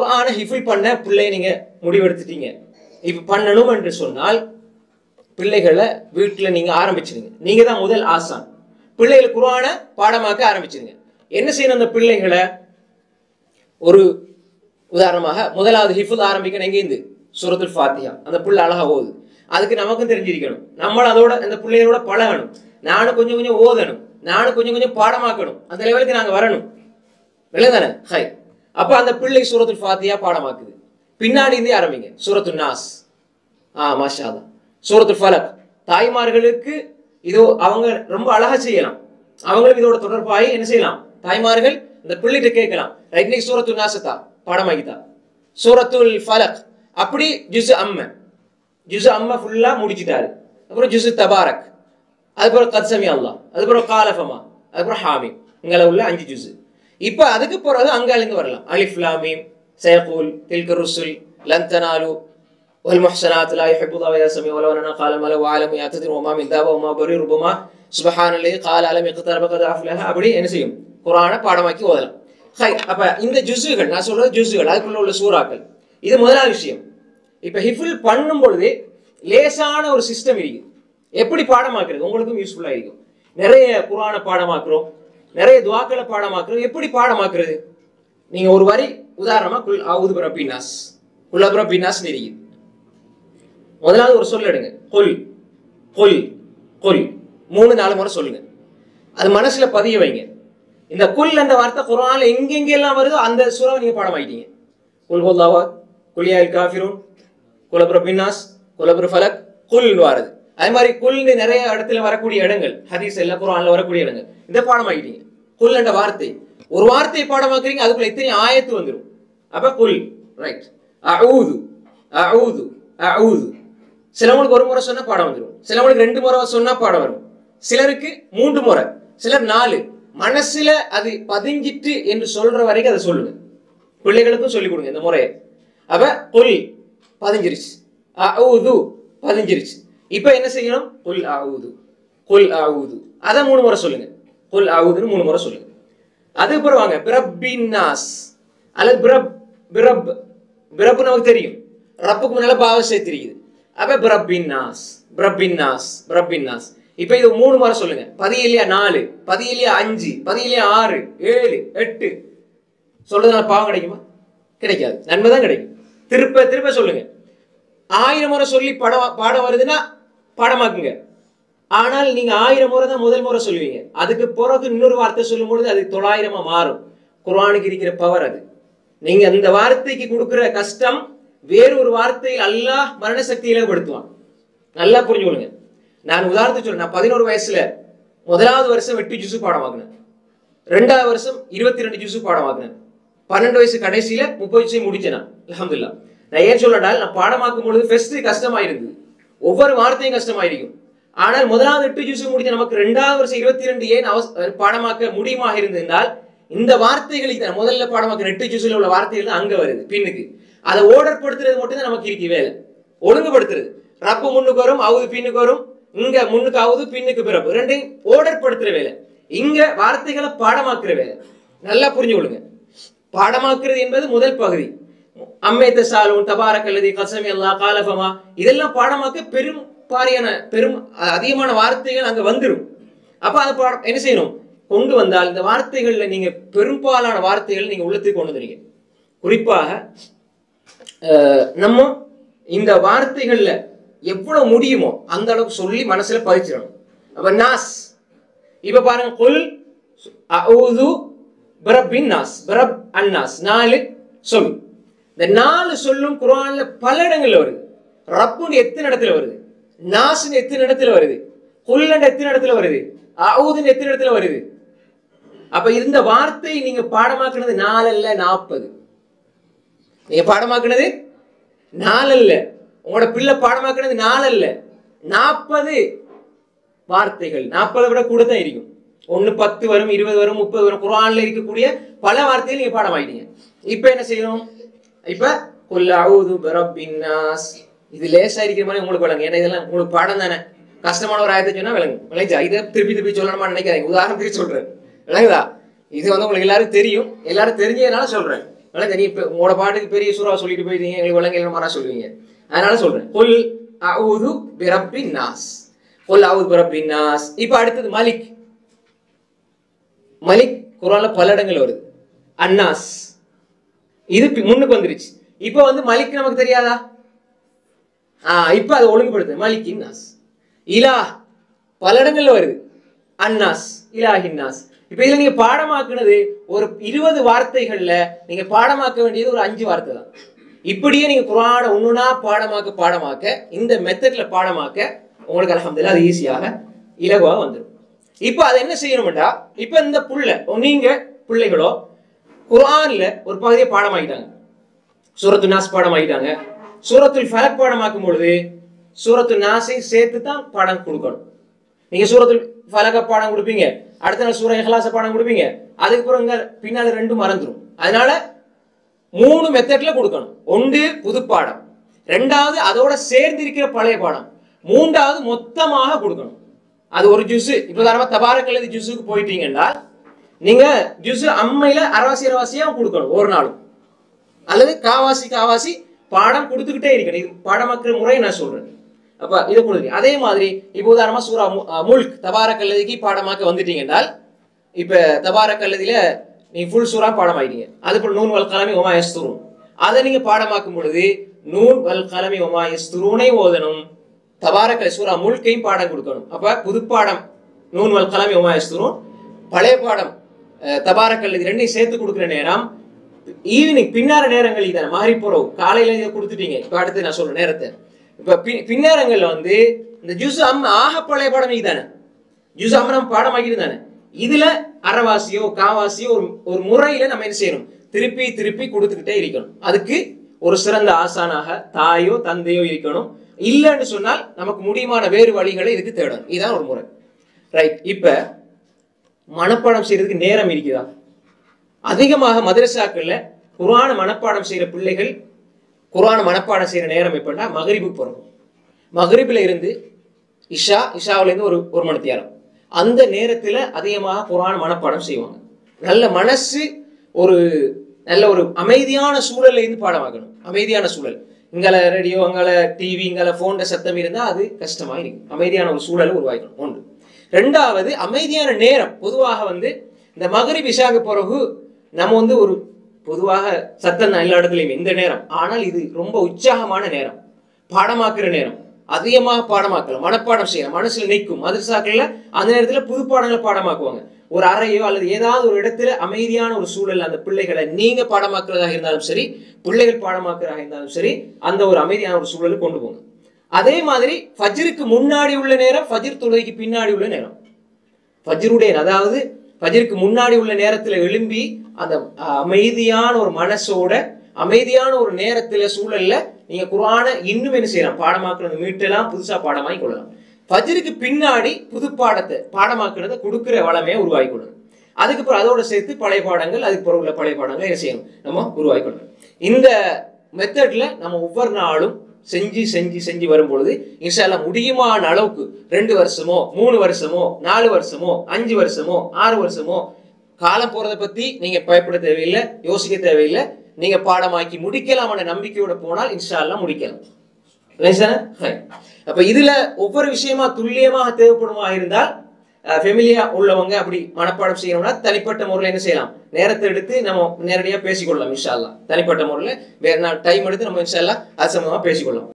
குர்ஆனை ஹிஃபில் பண்ண பிள்ளைய நீங்க முடிவெடுத்துட்டீங்க இப்ப பண்ணணும் என்று சொன்னால் பிள்ளைகளை வீட்டில் நீங்க ஆரம்பிச்சிருங்க நீங்க தான் முதல் ஆசான் பிள்ளைகள் குர்ஆனை பாடமாக்க ஆரம்பிச்சிருங்க என்ன செய்யணும் அந்த பிள்ளைகளை ஒரு உதாரணமாக முதலாவது ஹிஃபுல் ஆரம்பிக்கணும் எங்கேருந்து சூரத்துல் ஃபாத்தியா அந்த புள்ள அழகா ஓது அதுக்கு நமக்கும் தெரிஞ்சிருக்கணும் நம்மளும் அதோட அந்த பிள்ளைகளோட பழகணும் நானும் கொஞ்சம் கொஞ்சம் ஓதணும் நானும் கொஞ்சம் கொஞ்சம் பாடமாக்கணும் அந்த லெவலுக்கு நாங்க வரணும் விளந்தானே ஹை அப்ப அந்த பிள்ளை சூரத்துல் ஃபாத்தியா பாடமாக்குது பின்னாடி இருந்தே ஆரம்பிங்க சூரத்து நாஸ் ஆ மாஷா அல்லாஹ். சூரத்துல் ஃபலக் தாய்மார்களுக்கு இதோ அவங்க ரொம்ப அழகா செய்யலாம் அவங்களும் இதோட தொடர்பாகி என்ன செய்யலாம் தாய்மார்கள் இந்த பிள்ளைகிட்ட கேட்கலாம் ரைட் இன்னைக்கு சூரத்து நாசத்தா பாடமாக்கித்தா சூரத்துல் ஃபலக் அப்படி ஜுஸ் அம்ம ஜுஸ் அம்ம ஃபுல்லா முடிச்சிட்டாரு அப்புறம் ஜுஸ் தபாரக் அதுக்கப்புறம் கத்சமி அல்லாஹ் அதுக்கப்புறம் காலஃபமா அதுக்கப்புறம் ஹாமி இங்கே உள்ள அஞ்சு ஜுஸ் இப்போ அதுக்கு பிறகு அங்காலிருந்து வரலாம் அலிஃப் லாமீம் சயகூல் தில்க ருசுல் லந்தனாலு والمحسنات لا يحب الله ولا يسمع ولو أننا قال الملأ وعالم يعتذر وما من دابة وما بري ربما سبحان الذي قال ألم يقترب قد أفلح அப்படி என்ன செய்யும் குரானை பாடமாக்கி ஓதலாம் ஹை அப்ப இந்த ஜுஸுகள் நான் சொல்றது ஜுஸுகள் அதுக்குள்ள உள்ள சூறாக்கள் இது முதலாவது விஷயம் இப்ப ஹிஃபுல் பண்ணும் பொழுது லேசான ஒரு சிஸ்டம் இருக்குது எப்படி பாடமாக்குறது உங்களுக்கும் யூஸ்ஃபுல்லா இருக்கும் நிறைய குரானை பாடமாக்குறோம் நிறைய துவாக்களை பாடமாக்குறோம் எப்படி பாடமாக்குறது நீங்க ஒரு வரி உதாரணமா குல் அவுது பிரபினாஸ் குல் பிரபினாஸ் இருக்குது முதலாவது ஒரு சொல் எடுங்க கொல் கொல் கொல் மூணு நாலு முறை சொல்லுங்க அது மனசுல பதிய வைங்க இந்த குல் என்ற வார்த்தை குரான்ல எங்கெங்கெல்லாம் வருதோ அந்த சூறாவை நீங்க பாடமாயிட்டீங்க குல் ஹோல்லாவா குலியால் காஃபிரூன் குலபுர பின்னாஸ் குலபுர ஃபலக் குல் வாருது அதே மாதிரி குல்னு நிறைய இடத்துல வரக்கூடிய இடங்கள் ஹதீஸ் எல்லாம் குரான்ல வரக்கூடிய இடங்கள் இந்த பாடமாக்கிட்டீங்க குல் என்ற வார்த்தை ஒரு வார்த்தையை பாடமாக்குறீங்க அதுக்குள்ள எத்தனை ஆயத்து வந்துடும் அப்ப குல் ரைட் அஊது அஊது அஊது சிலவங்களுக்கு ஒரு முறை சொன்னா பாடம் வந்துடும் சிலவங்களுக்கு ரெண்டு முறை சொன்னா பாடம் வரும் சிலருக்கு மூன்று முறை சிலர் நாலு மனசுல அது பதிஞ்சிட்டு என்று சொல்ற வரைக்கும் அதை சொல்லுங்க பிள்ளைகளுக்கும் சொல்லிக் கொடுங்க இந்த முறையை அப்ப குல் பதிஞ்சிருச்சு அவுது பதிஞ்சிருச்சு இப்ப என்ன செய்யணும் குல் அவுது குல் அவுது அதை மூணு முறை சொல்லுங்க குல் அவுதுன்னு மூணு முறை சொல்லுங்க அதுக்கப்புறம் வாங்க பிரபின் நாஸ் அல்லது பிரப் பிரப் பிரப் நமக்கு தெரியும் ரப்புக்கு முன்னால பாவசை தெரியுது அப்ப பிரபின் நாஸ் பிரபின் நாஸ் பிரபின் நாஸ் இப்ப இது மூணு முறை சொல்லுங்க பதி இல்லையா நாலு பதி இல்லையா அஞ்சு பதி இல்லையா ஆறு ஏழு எட்டு சொல்றதுனால பாவம் கிடைக்குமா கிடைக்காது நன்மை தான் கிடைக்கும் திருப்ப திருப்ப சொல்லுங்க ஆயிரம் முறை சொல்லி பட பாடம் வருதுன்னா பாடமாக்குங்க ஆனால் நீங்க ஆயிரம் முறை தான் முதல் முறை சொல்லுவீங்க அதுக்கு பிறகு இன்னொரு வார்த்தை சொல்லும் பொழுது அது தொள்ளாயிரமா மாறும் குர்ஆனுக்கு இருக்கிற பவர் அது நீங்க அந்த வார்த்தைக்கு கொடுக்கிற கஷ்டம் வேறு ஒரு வார்த்தையில் அல்லாஹ் மரண சக்தியில படுத்துவான் நல்லா புரிஞ்சுக்கொள்ளுங்க நான் உதாரணத்துக்கு சொல்றேன் நான் பதினோரு வயசுல முதலாவது வருஷம் எட்டு ஜூஸ் பாடமாக்குனேன் ரெண்டாவது வருஷம் இருபத்தி ரெண்டு ஜூஸ் பாடமாக்குனேன் பன்னெண்டு வயசு கடைசியில முப்பது ஜூஸை முடிச்சேன் நான் அல்ஹம்துலில்லாஹ் நான் ஏன் சொல்லடால் நான் பாடமாக்கும் பொழுது ஃபர்ஸ்ட் கஷ்டமாயிருந்தது ஒவ்வொரு வார்த்தையும் கஷ்டமாயிருக்கும் ஆனால் முதலாவது எட்டு ஜூஸ் முடிச்ச நமக்கு ரெண்டாவது வருஷம் இருபத்தி ரெண்டு ஏன் அவச- பாடமாக்க முடியுமாக இருந்திருந்தால் இந்த வார்த்தைகளுக்கு தான் முதல்ல பாடமாக்க எட்டு ஜூஸ்ல உள்ள வார்த்தைகள் தான் அங்க வருது பின்னுக்கு அதை ஓர்டர் படுத்துறது மட்டும் தான் நமக்கு இருக்கு வேலை ஒழுங்குபடுத்துறது ரப்பு முன்னுக்கு வரும் அவுது பின்னுக்கு வரும் இங்க முன்னுக்கு அவுது பின்னுக்கு பிறப்பு ரெண்டையும் ஓர்டர் படுத்துற வேலை இங்க வார்த்தைகளை பாடமாக்குற வேலை நல்லா புரிஞ்சு கொள்ளுங்க பாடமாக்குறது என்பது முதல் பகுதி அம்மைத்த சாலும் தபாரக் அல்லது கசமி அல்லா காலபமா இதெல்லாம் பாடமாக்க பெரும் பாரியான பெரும் அ- அதிகமான வார்த்தைகள் அங்க வந்துடும் அப்ப அதை பாடம் என்ன செய்யணும் கொண்டு வந்தால் இந்த வார்த்தைகள்ல நீங்க பெரும்பாலான வார்த்தைகள் நீங்க உள்ளத்துக்கு கொண்டு வந்துறீங்க குறிப்பாக அஹ், நம்ம இந்த வார்த்தைகள்ல எவ்வளவு முடியுமோ அந்த அளவுக்கு சொல்லி மனசுல பதிச்சிடணும் அப்ப நாஸ் இப்ப பாருங்க குல் அவுது பிரபின் நாஸ் பிரப் அன்னாஸ் நாலு சொல் இந்த நாலு சொல்லும் குர்ஆன்ல பல இடங்கள்ல வருது ரப்புன்னு எத்தனை இடத்துல வருது நாஸ்னு எத்தனை இடத்துல வருது குல்லன் எத்தனை இடத்துல வருது அவுதுன்னு எத்தனை இடத்துல வருது அப்ப இந்த வார்த்தை நீங்க பாடமாக்குனது நாலல்ல நாற்பது நீங்க பாடமாக்குனது நாலல்ல உங்களோட பிள்ளை பாடமாக்குனது நாலல்ல நாற்பது வார்த்தைகள் நாற்பதை விட கூட தான் இருக்கும் ஒண்ணு பத்து வரும் இருபது வரும் முப்பது வரும் குர்ஆன்ல இருக்கக்கூடிய பல வார்த்தைகள் நீங்க பாடமாயிட்டீங்க இப்ப என்ன செய்யணும் இப்ப குல் அவுது பிரப்பின் நாஸ் இது லேசா இருக்கிற மாதிரி உங்களுக்கு விளங்கு ஏன்னா இதெல்லாம் உங்களுக்கு பாடம் தானே கஷ்டமான ஒரு ஆயத்தை சொன்னா விளங்கு விளங்குச்சா இதை திருப்பி திருப்பி சொல்லணுமா நினைக்காதீங்க உதாரணத்துக்கு சொல்றேன் விளங்குதா இது வந்து உங்களுக்கு எல்லாரும் தெரியும் எல்லாரும் தெரிஞ்சதுனால சொல்றேன் அதனால நீ இப்ப உங்களோட பாட்டுக்கு பெரிய சூறா சொல்லிட்டு போயிட்டீங்க எங்களுக்கு விளங்க மாறா சொல்லுவீங்க அதனால சொல்றேன் கொல் அவுது பிரப்பி நாஸ் கொல் அவுது பிரப்பி நாஸ் இப்ப அடுத்தது மலிக் மலிக் குரான்ல பல இடங்கள் வருது அன்னாஸ் இது பி- முன்னுக்கு வந்துருச்சு இப்போ வந்து மலிக் நமக்கு தெரியாதா ஆ இப்போ அதை ஒழுங்குபடுத்து மலிக் நாஸ் இலா பல இடங்கள்ல வருது அன்னாஸ் இலாஹின்னாஸ் இப்போ இதுல நீங்க பாடமாக்குனது ஒரு இருபது வார்த்தைகள்ல நீங்க பாடமாக்க வேண்டியது ஒரு அஞ்சு வார்த்தை தான் இப்படியே நீங்க குரானை ஒண்ணுனா பாடமாக்க பாடமாக்க இந்த மெத்தட்ல பாடமாக்க உங்களுக்கு அல்ஹம்துலில்லாஹ் அது ஈஸியாக இலகுவா வந்துடும் இப்போ அதை என்ன செய்யணும்டா இப்போ இந்த புள்ள நீங்க பிள்ளைகளோ குர்ஆன்ல ஒரு பகுதியை பாடமாக்கிட்டாங்க சூரத்து நாஸ் பாடமாக்கிட்டாங்க சூரத்துல் ஃபலக் பாடமாக்கும் பொழுது சூரத்து நாஸை சேர்த்து தான் பாடம் கொடுக்கணும் நீங்க சூரத்துல் ஃபலக பாடம் கொடுப்பீங்க அடுத்த நாள் சூர இஹ்லாஸ பாடம் கொடுப்பீங்க அதுக்கு பிறகு பின்னால ரெண்டும் மறந்துடும் அதனால மூணு மெத்தட்ல கொடுக்கணும் ஒன்று புது பாடம் ரெண்டாவது அதோட சேர்ந்து இருக்கிற பழைய பாடம் மூன்றாவது மொத்தமாக கொடுக்கணும் அது ஒரு ஜூஸ் இப்போ தரமா தபாரக்கல்லது ஜூஸுக்கு போயிட்டீங்கன்னா நீங்க ஜூஸ் அம்மையில அரவாசி அரவாசியா கொடுக்கணும் ஒரு நாளும் அல்லது காவாசி காவாசி பாடம் கொடுத்துக்கிட்டே இருக்கணும் இது பாடமாக்குற முறையை நான் சொல்றேன் அப்ப இதை கொடுங்க அதே மாதிரி இப்போ உதாரணமா சூரா மு- அஹ் முல்க் தபாரக்கல்லதிக்கு பாடமாக்க வந்துட்டீங்கன்னால் இப்ப தபாரக்கல்லதில நீ ஃபுல் சூரா பாடமாயிட்டீங்க அதுபோல் நூன் வல் கலமி ஒமா எஸ்துரும் அதை நீங்க பாடமாக்கும் பொழுது நூன் வல் கலமி ஒமா எஸ்துருனை ஓதணும் தபாரக்கல் சூரா முல்கையும் பாடம் கொடுக்கணும் அப்ப புது பாடம் நூன் வல் கலமி ஒமா எஸ்துரும் பழைய பாடம் அஹ், தபாரக்கல்லதி ரெண்டையும் சேர்த்து கொடுக்குற நேரம் ஈவினிங் பின்னார நேரங்கள் இதான மாறி போறோம் காலையில இதை கொடுத்துட்டீங்க இப்ப அடுத்து நான் சொல்ற நேரத்தை இப்ப பி- பின்னேரங்கள்ல வந்து இந்த ஜூஸ் அம் ஆக பழைய பாடம் இதுதானே ஜூஸ் அம்மனம் பாடமாக்கிட்டு தானே இதுல அறவாசியோ காவாசியோ ஒரு ஒரு முறையில நம்ம என்ன செய்யணும் திருப்பி திருப்பி கொடுத்துக்கிட்டே இருக்கணும் அதுக்கு ஒரு சிறந்த ஆசானாக தாயோ தந்தையோ இருக்கணும் இல்லைன்னு சொன்னால் நமக்கு முடியுமான வேறு வழிகளை இதுக்கு தேடணும் இதுதான் ஒரு முறை ரைட் இப்ப மனப்பாடம் செய்யறதுக்கு நேரம் இருக்குதா அதிகமாக மதரசாக்கள்ல குர்ஆன மனப்பாடம் செய்யற பிள்ளைகள் குர்ஆன மனப்பாடம் செய்யற நேரம் எப்படின்னா மகரிபு பிறகும் மகரிபில் இருந்து இஷா இஷாவுல இருந்து ஒரு ஒரு மணி நேரம் அந்த நேரத்துல அதிகமாக குர்ஆன் மனப்பாடம் செய்வாங்க நல்ல மனசு ஒரு நல்ல ஒரு அமைதியான சூழல்ல இருந்து பாடமாக்கணும் அமைதியான சூழல் இங்கால ரேடியோ அங்கால டிவி இங்கால போன்ற சத்தம் இருந்தா அது கஷ்டமா இருக்கும் அமைதியான ஒரு சூழலை உருவாக்கணும் ஒன்று ரெண்டாவது அமைதியான நேரம் பொதுவாக வந்து இந்த மகரிப் இஷாக்கு பிறகு நம்ம வந்து ஒரு பொதுவாக சத்தம் தான் எல்லா இடத்துலையும் இந்த நேரம் ஆனால் இது ரொம்ப உற்சாகமான நேரம் பாடமாக்குற நேரம் அதிகமாக பாடமாக்கலாம் மனப்பாடம் செய்யலாம் மனசுல நிற்கும் மதரசாக்கள்ல அந்த நேரத்துல புது பாடங்களை பாடமாக்குவாங்க ஒரு அறையோ அல்லது ஏதாவது ஒரு இடத்துல அமைதியான ஒரு சூழல் அந்த பிள்ளைகளை நீங்க பாடமாக்குறதாக இருந்தாலும் சரி பிள்ளைகள் பாடமாக்குறதாக இருந்தாலும் சரி அந்த ஒரு அமைதியான ஒரு சூழலுக்கு கொண்டு போங்க அதே மாதிரி ஃபஜ்ருக்கு முன்னாடி உள்ள நேரம் ஃபஜ்ர் தொழுகைக்கு பின்னாடி உள்ள நேரம் ஃபஜ்ருடைய அதாவது ஃபஜ்ருக்கு முன்னாடி உள்ள நேரத்துல எழும்பி அந்த அஹ், அமைதியான ஒரு மனசோட அமைதியான ஒரு நேரத்துல சூழல்ல நீங்க குர்ஆனை இன்னும் என்ன செய்யலாம் பாடமாக்குறது மீட்டெல்லாம் புதுசா பாடமாக்கி கொள்ளலாம் ஃபஜ்ருக்கு பின்னாடி புது பாடத்தை பாடமாக்குறத கொடுக்கிற வளமையை உருவாக்கி கொள்ளணும் அதுக்கு பிறகு அதோட சேர்த்து பழைய பாடங்கள் அதுக்கு பிறகு உள்ள பழைய பாடங்களை என்ன செய்யணும் நம்ம உருவாக்கி கொள்ளணும் இந்த மெத்தட்ல நம்ம ஒவ்வொரு நாளும் செஞ்சு செஞ்சு செஞ்சு வரும்பொழுது இன்ஷால்லா முடியுமான அளவுக்கு ரெண்டு வருஷமோ மூணு வருஷமோ நாலு வருஷமோ அஞ்சு வருஷமோ ஆறு வருஷமோ காலம் போறதை பத்தி நீங்க பயப்பட தேவையில்லை யோசிக்க தேவையில்லை நீங்க பாடமாக்கி முடிக்கலாமான நம்பிக்கையோட போனால் இன்ஷால்லா முடிக்கலாம் ரைசனா? ஹை. அப்ப இதுல ஒவ்வொரு விஷயமா துல்லியமாக தேவைப்படுமா இருந்தால் ஃபெமிலியா உள்ளவங்க அப்படி மனப்பாடம் செய்யணும்னா தனிப்பட்ட முறையில் என்ன செய்யலாம் நேரத்தை எடுத்து நம்ம நேரடியாக பேசிக்கொள்ளலாம் இன்ஷா அல்லாஹ் தனிப்பட்ட முறையில் வேற நாள் டைம் எடுத்து நம்ம இன்ஷா அல்லாஹ் அது சம்பந்தமா பேசிக்கொள்ளலாம்